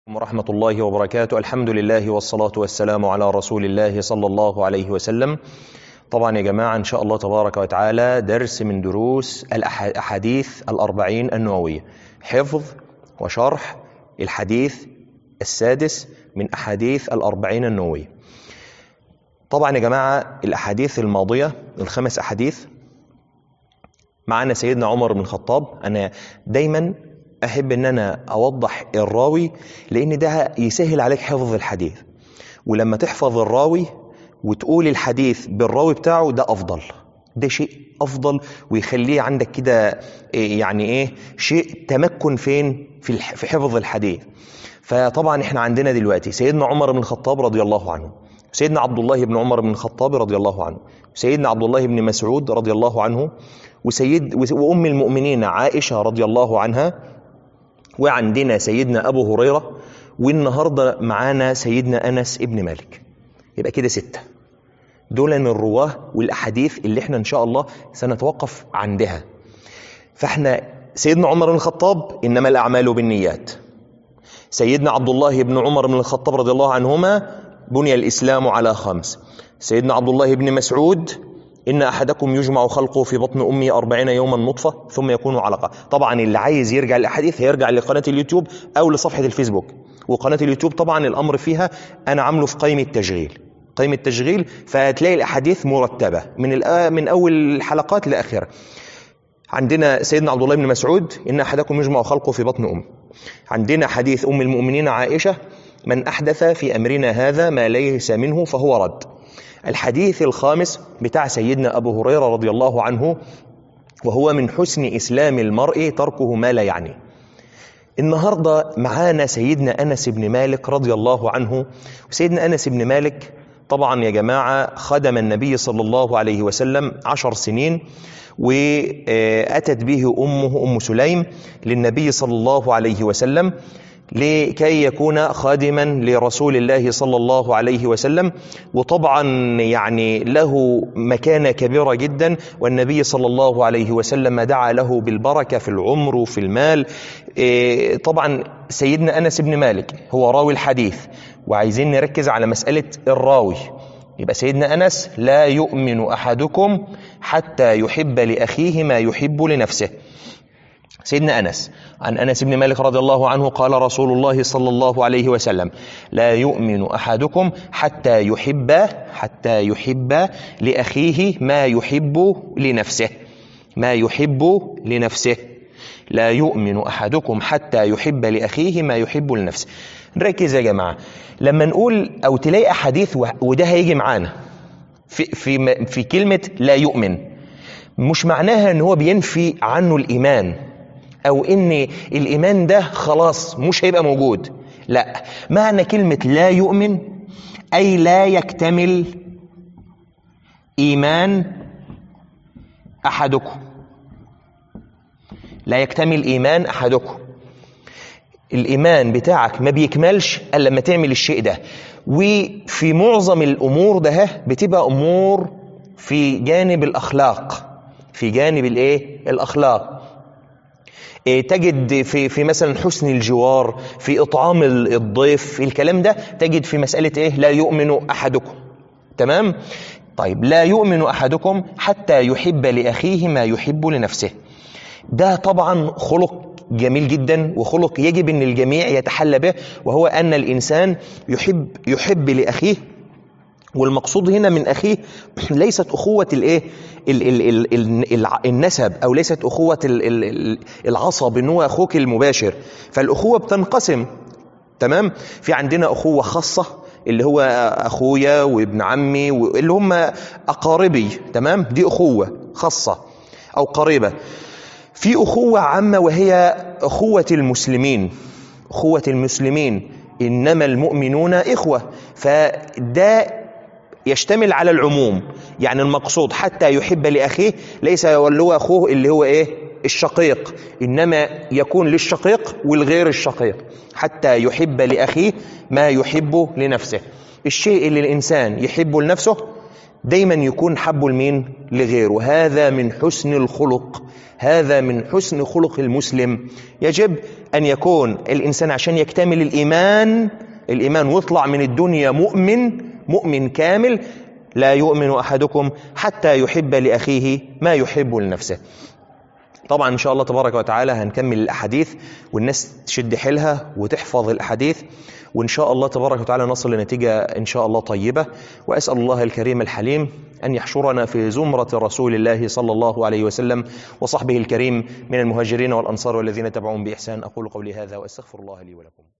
ورحمة الله وبركاته الحمد لله والصلاة والسلام على رسول الله صلى الله عليه وسلم طبعا يا جماعة إن شاء الله تبارك وتعالى درس من دروس الأحاديث الأربعين النووية حفظ وشرح الحديث السادس من أحاديث الأربعين النووية طبعا يا جماعة الأحاديث الماضية الخمس أحاديث معنا سيدنا عمر بن الخطاب أنا دايما أحب أن أنا أوضح الراوي لأن ده يسهل عليك حفظ الحديث ولما تحفظ الراوي وتقول الحديث بالراوي بتاعه ده أفضل ده شيء أفضل ويخليه عندك كده يعني إيه شيء تمكن فين في في حفظ الحديث فطبعا احنا عندنا دلوقتي سيدنا عمر بن الخطاب رضي الله عنه سيدنا عبد الله بن عمر بن الخطاب رضي الله عنه سيدنا عبد الله بن مسعود رضي الله عنه وسيد وأم المؤمنين عائشة رضي الله عنها وعندنا سيدنا أبو هريرة والنهاردة معانا سيدنا أنس ابن مالك يبقى كده ستة دول من الرواه والأحاديث اللي احنا إن شاء الله سنتوقف عندها فاحنا سيدنا عمر بن الخطاب إنما الأعمال بالنيات سيدنا عبد الله بن عمر بن الخطاب رضي الله عنهما بني الإسلام على خمس سيدنا عبد الله بن مسعود إن أحدكم يجمع خلقه في بطن أمي أربعين يوما نطفة ثم يكون علقة طبعا اللي عايز يرجع الأحاديث هيرجع لقناة اليوتيوب أو لصفحة الفيسبوك وقناة اليوتيوب طبعا الأمر فيها أنا عامله في قائمة تشغيل قائمة تشغيل فهتلاقي الأحاديث مرتبة من من أول الحلقات لآخرها عندنا سيدنا عبد الله بن مسعود إن أحدكم يجمع خلقه في بطن أم عندنا حديث أم المؤمنين عائشة من أحدث في أمرنا هذا ما ليس منه فهو رد الحديث الخامس بتاع سيدنا أبو هريرة رضي الله عنه وهو من حسن إسلام المرء تركه ما لا يعني النهاردة معانا سيدنا أنس بن مالك رضي الله عنه وسيدنا أنس بن مالك طبعا يا جماعة خدم النبي صلى الله عليه وسلم عشر سنين وأتت به أمه أم سليم للنبي صلى الله عليه وسلم لكي يكون خادما لرسول الله صلى الله عليه وسلم وطبعا يعني له مكانة كبيرة جدا والنبي صلى الله عليه وسلم دعا له بالبركة في العمر وفي المال طبعا سيدنا أنس بن مالك هو راوي الحديث وعايزين نركز على مسألة الراوي يبقى سيدنا أنس لا يؤمن أحدكم حتى يحب لأخيه ما يحب لنفسه سيدنا أنس عن أنس بن مالك رضي الله عنه قال رسول الله صلى الله عليه وسلم لا يؤمن أحدكم حتى يحب حتى يحب لأخيه ما يحب لنفسه ما يحب لنفسه لا يؤمن أحدكم حتى يحب لأخيه ما يحب لنفسه نركز يا جماعة لما نقول أو تلاقي أحاديث وده هيجي معانا في, في, في كلمة لا يؤمن مش معناها ان هو بينفي عنه الإيمان او ان الايمان ده خلاص مش هيبقى موجود لا معنى كلمة لا يؤمن اي لا يكتمل ايمان احدكم لا يكتمل ايمان احدكم الايمان بتاعك ما بيكملش الا لما تعمل الشيء ده وفي معظم الامور ده بتبقى امور في جانب الاخلاق في جانب الايه الاخلاق تجد في في مثلا حسن الجوار في اطعام الضيف في الكلام ده تجد في مساله ايه لا يؤمن احدكم تمام طيب لا يؤمن احدكم حتى يحب لاخيه ما يحب لنفسه ده طبعا خلق جميل جدا وخلق يجب ان الجميع يتحلى به وهو ان الانسان يحب يحب لاخيه والمقصود هنا من اخيه ليست اخوه الايه ال ال ال النسب او ليست اخوه العصب ان هو اخوك المباشر فالاخوه بتنقسم تمام في عندنا اخوه خاصه اللي هو اخويا وابن عمي اللي هم اقاربي تمام دي اخوه خاصه او قريبه في اخوه عامه وهي اخوه المسلمين اخوه المسلمين انما المؤمنون اخوه فده يشتمل على العموم يعني المقصود حتى يحب لأخيه ليس اللي هو أخوه اللي هو إيه الشقيق إنما يكون للشقيق والغير الشقيق حتى يحب لأخيه ما يحب لنفسه الشيء اللي الإنسان يحبه لنفسه دايما يكون حبه لمين لغيره هذا من حسن الخلق هذا من حسن خلق المسلم يجب أن يكون الإنسان عشان يكتمل الإيمان الإيمان ويطلع من الدنيا مؤمن مؤمن كامل لا يؤمن أحدكم حتى يحب لأخيه ما يحب لنفسه طبعا إن شاء الله تبارك وتعالى هنكمل الأحاديث والناس تشد حيلها وتحفظ الأحاديث وإن شاء الله تبارك وتعالى نصل لنتيجة إن شاء الله طيبة وأسأل الله الكريم الحليم أن يحشرنا في زمرة رسول الله صلى الله عليه وسلم وصحبه الكريم من المهاجرين والأنصار والذين تبعون بإحسان أقول قولي هذا وأستغفر الله لي ولكم